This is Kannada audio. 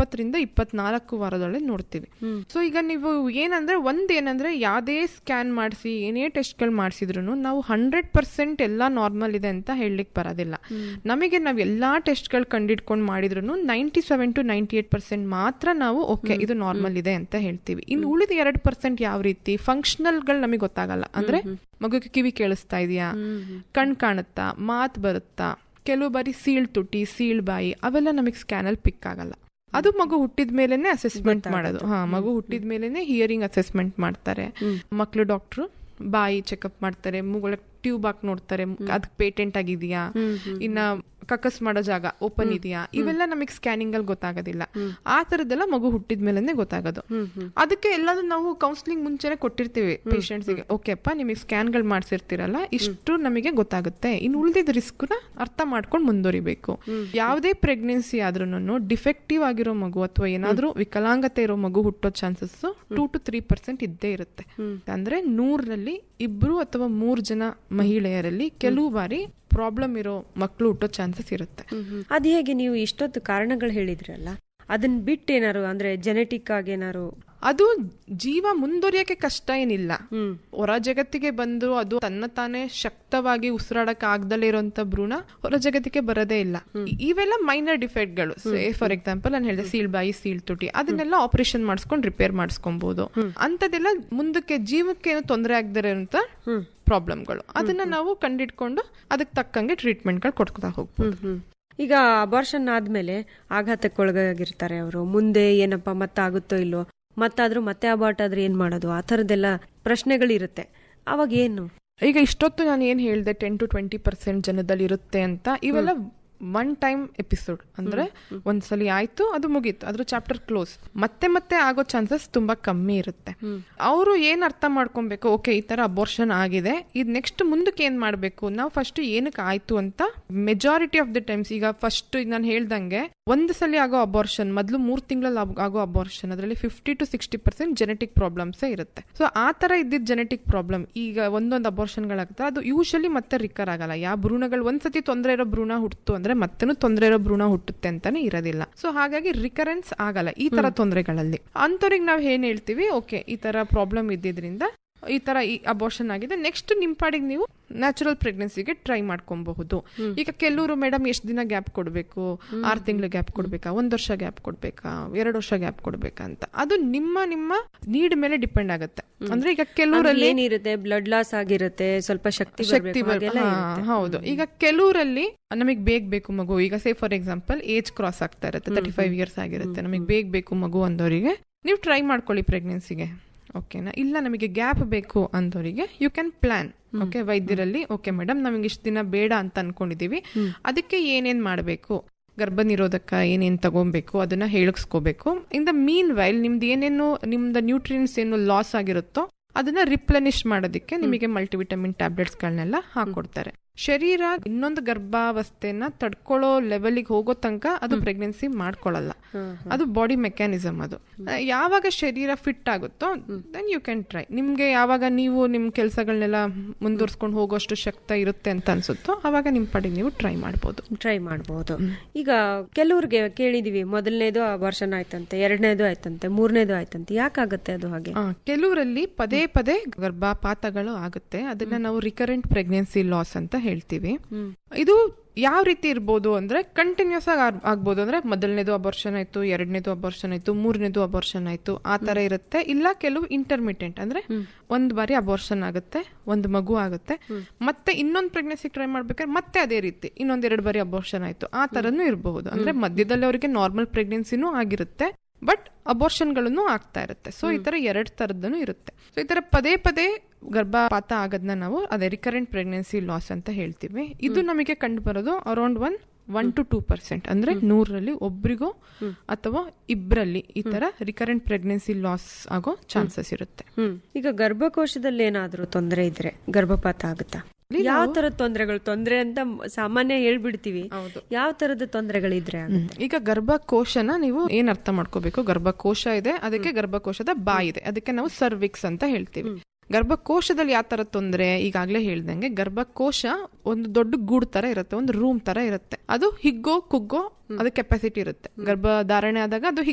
ಇಪ್ಪತ್ತರಿಂದ ಇಪ್ಪತ್ನಾಲ್ಕು ವಾರದೊಳಗೆ ನೋಡ್ತೀವಿ ಸೊ ಈಗ ನೀವು ಏನಂದ್ರೆ ಒಂದ್ ಏನಂದ್ರೆ ಯಾವ್ದೇ ಸ್ಕ್ಯಾನ್ ಮಾಡಿಸಿ ಏನೇ ಟೆಸ್ಟ್ಗಳು ಮಾಡಿಸಿದ್ರು ನಾವು ಹಂಡ್ರೆಡ್ ಪರ್ಸೆಂಟ್ ಎಲ್ಲ ನಾರ್ಮಲ್ ಇದೆ ಅಂತ ಹೇಳಲಿಕ್ಕೆ ಬರೋದಿಲ್ಲ ನಮಗೆ ನಾವು ಎಲ್ಲಾ ಟೆಸ್ಟ್ಗಳು ಕಂಡಿಡ್ಕೊಂಡು ಮಾಡಿದ್ರು ninety seven to ninety eight percent ಮಾತ್ರ ನಾವು ಓಕೆ ಇದು ನಾರ್ಮಲ್ ಇದೆ ಅಂತ ಹೇಳ್ತೀವಿ ಇನ್ನು ಉಳಿದ ಎರಡು ಪರ್ಸೆಂಟ್ ಯಾವ ರೀತಿ ಫಂಕ್ಷನಲ್ಗಳು ನಮಗೆ ಗೊತ್ತಾಗಲ್ಲ ಅಂದ್ರೆ ಮಗುಗೆ ಕಿವಿ ಕೇಳಿಸ್ತಾ ಇದೆಯಾ ಕಣ್ ಕಾಣುತ್ತಾ ಮಾತ್ ಬರುತ್ತಾ ಕೆಲವು ಬಾರಿ ಸೀಳ್ ತುಟಿ ಸೀಳ್ ಬಾಯಿ ಅವೆಲ್ಲ ನಮಗೆ ಸ್ಕ್ಯಾನಲ್ಲಿ ಪಿಕ್ ಆಗಲ್ಲ ಅದು ಮಗು ಹುಟ್ಟಿದ ಮೇಲೆನೆ ಅಸೆಸ್ಮೆಂಟ್ ಮಾಡೋದು ಹಾ ಮಗು ಹುಟ್ಟಿದ ಮೇಲೆನೆ ಹಿಯರಿಂಗ್ ಅಸೆಸ್ಮೆಂಟ್ ಮಾಡ್ತಾರೆ ಮಕ್ಳು ಡಾಕ್ಟ್ರು ಬಾಯಿ ಚೆಕಪ್ ಮಾಡ್ತಾರೆ ಮೂಗೊಳಗ್ ಟ್ಯೂಬ್ ಹಾಕಿ ನೋಡ್ತಾರೆ ಅದಕ್ಕೆ ಪೇಟೆಂಟ್ ಆಗಿದೆಯಾ ಇನ್ನ ಕಕಸ್ ಮಾಡೋ ಜಾಗ ಓಪನ್ ಇದೆಯಾ ಇವೆಲ್ಲ ನಮಗೆ ಸ್ಕ್ಯಾನಿಂಗ್ ಅಲ್ಲಿ ಗೊತ್ತಾಗೋದಿಲ್ಲ ಆ ತರದೆಲ್ಲ ಮಗು ಹುಟ್ಟಿದ ಮೇಲೆನೆ ಗೊತ್ತಾಗೋದು ಅದಕ್ಕೆ ಎಲ್ಲಾದ್ರೂ ನಾವು ಕೌನ್ಸಿಲಿಂಗ್ ಮುಂಚೆನೆ ಕೊಟ್ಟಿರ್ತೀವಿ ಗೆ ಓಕೆ ಅಪ್ಪ ನಿಮಗೆ ಸ್ಕ್ಯಾನ್ಗಳು ಮಾಡ್ಸಿರ್ತೀರಲ್ಲ ಇಷ್ಟು ನಮಗೆ ಗೊತ್ತಾಗುತ್ತೆ ಇನ್ನು ಉಳಿದಿದ್ದ ರಿಸ್ಕ್ ನ ಅರ್ಥ ಮಾಡ್ಕೊಂಡು ಮುಂದುವರಿಬೇಕು ಯಾವುದೇ ಪ್ರೆಗ್ನೆನ್ಸಿ ಆದ್ರೂ ಡಿಫೆಕ್ಟಿವ್ ಆಗಿರೋ ಮಗು ಅಥವಾ ಏನಾದ್ರೂ ವಿಕಲಾಂಗತೆ ಇರೋ ಮಗು ಹುಟ್ಟೋ chances two to three percent ಇದ್ದೇ ಇರುತ್ತೆ ಅಂದ್ರೆ ನೂರಲ್ಲಿ ಇಬ್ರು ಅಥವಾ ಮೂರ್ ಜನ ಮಹಿಳೆಯರಲ್ಲಿ ಕೆಲವು ಬಾರಿ ಪ್ರಾಬ್ಲಮ್ ಇರೋ ಮಕ್ಕಳು ಹುಟ್ಟೋ ಚಾನ್ಸಸ್ ಇರುತ್ತೆ ಅದ್ ಹೇಗೆ ನೀವು ಇಷ್ಟೊತ್ತು ಕಾರಣಗಳು ಹೇಳಿದ್ರಲ್ಲ ಅದನ್ನ ಬಿಟ್ಟು ಏನಾರು ಅಂದ್ರೆ ಜೆನೆಟಿಕ್ ಆಗಿ ಏನಾರು ಅದು ಜೀವ ಮುಂದುವರಿಯಕ್ಕೆ ಕಷ್ಟ ಏನಿಲ್ಲ ಹೊರ ಜಗತ್ತಿಗೆ ಬಂದು ಅದು ತನ್ನ ತಾನೇ ಶಕ್ತವಾಗಿ ಉಸಿರಾಡಕ್ ಆಗ್ದಲೇ ಇರುವಂತ ಭ್ರೂಣ ಹೊರ ಜಗತ್ತಿಗೆ ಬರೋದೇ ಇಲ್ಲ ಇ- ಇವೆಲ್ಲ ಮೈನರ್ ಡಿಫೆಕ್ಟ್ಗಳು ಫಾರ್ ಎಕ್ಸಾಂಪಲ್ ನಾನು ಹೇಳಿದೆ ಸೀಳ್ ಬಾಯಿ ಸೀಳ್ ತುಟಿ ಅದನ್ನೆಲ್ಲ ಆಪರೇಷನ್ ಮಾಡಿಸ್ಕೊಂಡು ರಿಪೇರ್ ಮಾಡಿಸ್ಕೊಬಹುದು ಅಂತದೆಲ್ಲ ಮುಂದಕ್ಕೆ ಜೀವಕ್ಕೆ ಏನು ತೊಂದರೆ ಆಗದೇ ಇರುವಂತ ಪ್ರಾಬ್ಲಮ್ಗಳು ಅದನ್ನ ನಾವು ಕಂಡಿಡ್ಕೊಂಡು ಅದಕ್ಕೆ ತಕ್ಕಂಗೆ ಟ್ರೀಟ್ಮೆಂಟ್ಗಳು ಕೊಡ್ತಾ ಹೋಗ್ಬೋದು ಈಗ ಅಬಾರ್ಷನ್ ಆದ್ಮೇಲೆ ಆಘಾತಕ್ಕೊಳಗಾಗಿರ್ತಾರೆ ಅವರು ಮುಂದೆ ಏನಪ್ಪ ಮತ್ತಾಗುತ್ತೋ ಇಲ್ವೋ ಮತ್ತಾದ್ರೂ ಮತ್ತೆ ಅಬಾರ್ಟ್ ಆದ್ರೆ ಏನ್ ಮಾಡೋದು ಆ ಥರದ್ದೆಲ್ಲ ಪ್ರಶ್ನೆಗಳಿರುತ್ತೆ ಅವಾಗ ಏನು ಈಗ ಇಷ್ಟೊತ್ತು ನಾನು ಏನ್ ಹೇಳಿದೆ ಟೆನ್ ಟು ಟ್ವೆಂಟಿ ಪರ್ಸೆಂಟ್ ಜನದಲ್ಲಿ ಇರುತ್ತೆ ಅಂತ ಇವೆಲ್ಲ ಒನ್ ಟೈಮ್ ಎಪಿಸೋಡ್ ಅಂದ್ರೆ ಒಂದ್ಸಲಿ ಆಯ್ತು ಅದು ಮುಗೀತು ಅದ್ರ ಚಾಪ್ಟರ್ ಕ್ಲೋಸ್ ಮತ್ತೆ ಮತ್ತೆ ಆಗೋ ಚಾನ್ಸಸ್ ತುಂಬಾ ಕಮ್ಮಿ ಇರುತ್ತೆ ಅವರು ಏನ್ ಅರ್ಥ ಮಾಡ್ಕೊಬೇಕು ಓಕೆ ಈ ತರ ಅಬೋರ್ಷನ್ ಆಗಿದೆ ಇದ್ ನೆಕ್ಸ್ಟ್ ಮುಂದಕ್ಕೆ ಏನ್ ಮಾಡ್ಬೇಕು ನಾವು ಫಸ್ಟ್ ಏನಕ್ಕೆ ಆಯ್ತು ಅಂತ ಮೆಜಾರಿಟಿ ಆಫ್ ದ ಟೈಮ್ಸ್ ಈಗ ಫಸ್ಟ್ ನಾನು ಹೇಳ್ದಂಗೆ ಒಂದು ಸಲ ಆಗೋ ಅಬೋರ್ಷನ್ ಮೊದಲು ಮೂರ್ ತಿಂಗಳಲ್ಲಿ ಆಗೋ ಅಬೋರ್ಷನ್ ಅದರಲ್ಲಿ fifty to sixty percent genetic ಪ್ರಾಬ್ಲಮ್ಸೇ ಇರುತ್ತೆ ಸೊ ಆ ತರ ಇದ್ದಿದ್ದ ಜೆನೆಟಿಕ್ ಪ್ರಾಬ್ಲಮ್ ಈಗ ಒಂದೊಂದು ಅಬೋರ್ಷನ್ಗಳಾಗುತ್ತೆ ಅದು ಯೂಶಲಿ ಮತ್ತೆ ರಿಕರ್ ಆಗಲ್ಲ ಯಾವ ಭ್ರೂಣಗಳು ಒಂದ್ಸತಿ ತೊಂದರೆ ಇರೋ ಭ್ರೂಣ ಹುಟ್ಟಿತು ಅಂದ್ರೆ ಮತ್ತೆನೂ ತೊಂದರೆ ಇರೋ ಭ್ರೂಣ ಹುಟ್ಟುತ್ತೆ ಅಂತಾನೆ ಇರೋದಿಲ್ಲ ಸೊ ಹಾಗಾಗಿ ರಿಕರೆನ್ಸ್ ಆಗಲ್ಲ ಈ ತರ ತೊಂದರೆಗಳಲ್ಲಿ ಅಂತವ್ರಿಗೆ ನಾವು ಏನ್ ಹೇಳ್ತೀವಿ ಓಕೆ ಈ ತರ ಪ್ರಾಬ್ಲಮ್ ಇದ್ದಿದ್ರಿಂದ ಈ ತರ ಈ ಅಬೋರ್ಷನ್ ಆಗಿದೆ ನೆಕ್ಸ್ಟ್ ನಿಮ್ ಪಾಡಿಗೆ ನೀವು ನ್ಯಾಚುರಲ್ ಪ್ರೆಗ್ನೆನ್ಸಿಗೆ ಟ್ರೈ ಮಾಡ್ಕೊಬಹುದು ಈಗ ಕೆಲವರು ಮೇಡಮ್ ಎಷ್ಟು ದಿನ ಗ್ಯಾಪ್ ಕೊಡಬೇಕು ಆರು ತಿಂಗಳು ಗ್ಯಾಪ್ ಕೊಡ್ಬೇಕಾ ಒಂದ್ ವರ್ಷ ಗ್ಯಾಪ್ ಕೊಡ್ಬೇಕಾ ಎರಡು ವರ್ಷ ಗ್ಯಾಪ್ ಕೊಡ್ಬೇಕಾ ಅಂತ ಅದು ನಿಮ್ಮ ನಿಮ್ಮ ನೀಡ್ ಮೇಲೆ ಡಿಪೆಂಡ್ ಆಗುತ್ತೆ ಅಂದ್ರೆ ಈಗ ಕೆಲವರಲ್ಲಿ ಏನಿರುತ್ತೆ ಬ್ಲಡ್ ಲಾಸ್ ಆಗಿರುತ್ತೆ ಸ್ವಲ್ಪ ಶಕ್ತಿ ಶಕ್ತಿ ಬರ್ಬೇಕು, ಬರ್- ಹಾಗೆಲ್ಲ ಹಾ, ಇರುತ್ತೆ. ಹೌದು ಈಗ ಕೆಲವರಲ್ಲಿ ನಮಗೆ ಬೇಗ ಬೇಕು ಮಗು ಈಗ say for example age cross ಆಗ್ತಾ ಇರುತ್ತೆ ತರ್ಟಿ ಫೈವ್ ಇಯರ್ಸ್ ಆಗಿರುತ್ತೆ ನಮಗೆ ಬೇಗ ಬೇಕು ಮಗು ಅಂದವರಿಗೆ ನೀವು ಟ್ರೈ ಮಾಡ್ಕೊಳ್ಳಿ ಪ್ರೆಗ್ನೆನ್ಸಿಗೆ ಓಕೆನಾ ಇಲ್ಲ ನಮಗೆ ಗ್ಯಾಪ್ ಬೇಕು ಅಂದವರಿಗೆ ಯು ಕ್ಯಾನ್ ಪ್ಲಾನ್ ಓಕೆ ವೈದ್ಯರಲ್ಲಿ ಓಕೆ ಮೇಡಮ್ ನಮಗೆ ಇಷ್ಟು ದಿನ ಬೇಡ ಅಂತ ಅನ್ಕೊಂಡಿದೀವಿ ಅದಕ್ಕೆ ಏನೇನ್ ಮಾಡಬೇಕು ಗರ್ಭ ನಿರೋಧಕ ಏನೇನ್ ತಗೊಬೇಕು ಅದನ್ನ ಹೇಳಿಸ್ಕೋಬೇಕು ಇನ್ ದ ಮೀನ್ ವೈಲ್ ನಿಮ್ದು ಏನೇನು ನಿಮ್ದು ನ್ಯೂಟ್ರಿಯನ್ಸ್ ಏನು ಲಾಸ್ ಆಗಿರುತ್ತೋ ಅದನ್ನ ರಿಪ್ಲೆನಿಶ್ ಮಾಡೋದಕ್ಕೆ ನಿಮಗೆ ಮಲ್ಟಿವಿಟಮಿನ್ ಟ್ಯಾಬ್ಲೆಟ್ಸ್ ಗಳನ್ನೆಲ್ಲ ಹಾಕೊಡ್ತಾರೆ ಶರೀರ ಇನ್ನೊಂದು ಗರ್ಭಾವಸ್ಥೆನ ತಡ್ಕೊಳ್ಳೋ ಲೆವೆಲ್ಗೆ ಹೋಗೋ ತನಕ ಅದು ಪ್ರೆಗ್ನೆನ್ಸಿ ಮಾಡ್ಕೊಳ್ಳಲ್ಲ ಅದು ಬಾಡಿ ಮೆಕ್ಯಾನಿಸಮ್ ಅದು ಆ, ಯಾವಾಗ ಶರೀರ ಫಿಟ್ ಆಗುತ್ತೋ ದೆನ್ ಯು ಕ್ಯಾನ್ ಟ್ರೈ ನಿಮ್ಗೆ ಯಾವಾಗ ನೀವು ನಿಮ್ ಕೆಲಸಗಳನ್ನೆಲ್ಲ ಮುಂದುವರ್ಸ್ಕೊಂಡು ಹೋಗೋಷ್ಟು ಶಕ್ತ ಇರುತ್ತೆ ಅಂತ ಅನ್ಸುತ್ತೋ ಅವಾಗ ನಿಮ್ ಪಾಡಿಗೆ ನೀವು ಟ್ರೈ ಮಾಡ್ಬೋದು ಟ್ರೈ ಮಾಡಬಹುದು ಈಗ ಕೆಲವ್ರಿಗೆ ಕೇಳಿದೀವಿ ಮೊದಲನೇದು ಅಬಾರ್ಷನ್ ಆಯ್ತಂತೆ ಎರಡನೇದು ಆಯ್ತಂತೆ ಮೂರನೇದು ಆಯ್ತಂತೆ ಯಾಕಾಗತ್ತೆ ಅದು ಹಾಗೆ ಆ, ಕೆಲವರಲ್ಲಿ ಪದೇ ಪದೇ ಗರ್ಭಪಾತಗಳು ಆಗುತ್ತೆ ಅದನ್ನ ನಾವು ರಿಕರೆಂಟ್ ಪ್ರೆಗ್ನೆನ್ಸಿ ಲಾಸ್ ಅಂತ ಹೇಳ್ತೀವಿ ಇದು ಯಾವ ರೀತಿ ಇರ್ಬೋದು ಅಂದ್ರೆ ಕಂಟಿನ್ಯೂಸ್ ಆಗಿ ಆಗ್- ಆಗ್ಬೋದು ಅಂದ್ರೆ ಮೊದಲನೇದು ಅಬಾರ್ಷನ್ ಆಯ್ತು ಎರಡನೇದು ಅಬಾರ್ಷನ್ ಆಯ್ತು ಮೂರನೇದು ಅಬಾರ್ಷನ್ ಆಯ್ತು ಆ ತರ ಇರುತ್ತೆ ಇಲ್ಲ ಕೆಲವು ಇಂಟರ್ಮಿಟೆಂಟ್ ಅಂದ್ರೆ ಒಂದ್ ಬಾರಿ ಅಬಾರ್ಷನ್ ಆಗುತ್ತೆ ಒಂದು ಮಗು ಆಗುತ್ತೆ ಮತ್ತೆ ಇನ್ನೊಂದು ಪ್ರೆಗ್ನೆನ್ಸಿ ಟ್ರೈ ಮಾಡ್ಬೇಕಾದ್ರೆ ಮತ್ತೆ ಅದೇ ರೀತಿ ಇನ್ನೊಂದ್ ಎರಡು ಬಾರಿ ಅಬಾರ್ಷನ್ ಆಯ್ತು ಆ ತರನು ಇರಬಹುದು ಅಂದ್ರೆ ಮಧ್ಯದಲ್ಲಿ ಅವರಿಗೆ ನಾರ್ಮಲ್ ಪ್ರೆಗ್ನೆನ್ಸಿನೂ ಆಗಿರುತ್ತೆ ಬಟ್ ಅಬೋರ್ಷನ್ಗಳನ್ನು ಆಗ್ತಾ ಇರುತ್ತೆ ಸೊ ಈ ತರ ಎರಡ್ ತರದನು ಇರುತ್ತೆ ಸೊ ಈ ತರ ಪದೇ ಪದೇ ಗರ್ಭಪಾತ ಆಗೋದನ್ನ ನಾವು ಅದೇ ರಿಕರೆಂಟ್ ಪ್ರೆಗ್ನೆನ್ಸಿ ಲಾಸ್ ಅಂತ ಹೇಳ್ತೀವಿ ಇದು ನಮಗೆ ಕಂಡು ಬರೋದು around one one to two percent ಅಂದ್ರೆ ನೂರರಲ್ಲಿ ಒಬ್ರಿಗೋ ಅಥವಾ ಇಬ್ರಲ್ಲಿ ಈ ತರ ರಿಕರೆಂಟ್ ಪ್ರೆಗ್ನೆನ್ಸಿ ಲಾಸ್ ಆಗೋ ಚಾನ್ಸಸ್ ಇರುತ್ತೆ ಹ್ಮ್ ಈಗ ಗರ್ಭಕೋಶದಲ್ಲಿ ಏನಾದ್ರೂ ತೊಂದರೆ ಇದ್ರೆ ಗರ್ಭಪಾತ ಆಗುತ್ತಾ ಯಾವ ತರದ ತೊಂದರೆಗಳು ತೊಂದರೆ ಅಂತ ಮ್- ಸಾಮಾನ್ಯ ಹೇಳ್ಬಿಡ್ತೀವಿ ಯಾವ ತರದ ತೊಂದರೆಗಳಿದ್ರೆ ಆಗುತ್ತೆ ಈಗ ಗರ್ಭಕೋಶನ ನೀವು ಏನ್ ಅರ್ಥ ಮಾಡ್ಕೋಬೇಕು ಗರ್ಭಕೋಶ ಇದೆ ಅದಕ್ಕೆ ಗರ್ಭಕೋಶದ ಬಾಯಿ ಇದೆ ಅದಕ್ಕೆ ನಾವು ಸರ್ವಿಕ್ಸ್ ಅಂತ ಹೇಳ್ತೀವಿ ಗರ್ಭಕೋಶದಲ್ಲಿ ಯಾವ ತರ ತೊಂದರೆ ಈಗಾಗಲೇ ಹೇಳ್ದಂಗೆ ಗರ್ಭಕೋಶ ಒಂದು ದೊಡ್ಡ ಗೂಡು ತರ ಇರುತ್ತೆ ಒಂದು ರೂಮ್ ತರ ಇರುತ್ತೆ ಅದು ಹಿಗ್ಗೋ ಕುಗ್ಗೋ ಅದು ಕೆಪಾಸಿಟಿ ಇರುತ್ತೆ ಗರ್ಭ ಧಾರಣೆ ಆದಾಗ ಅದು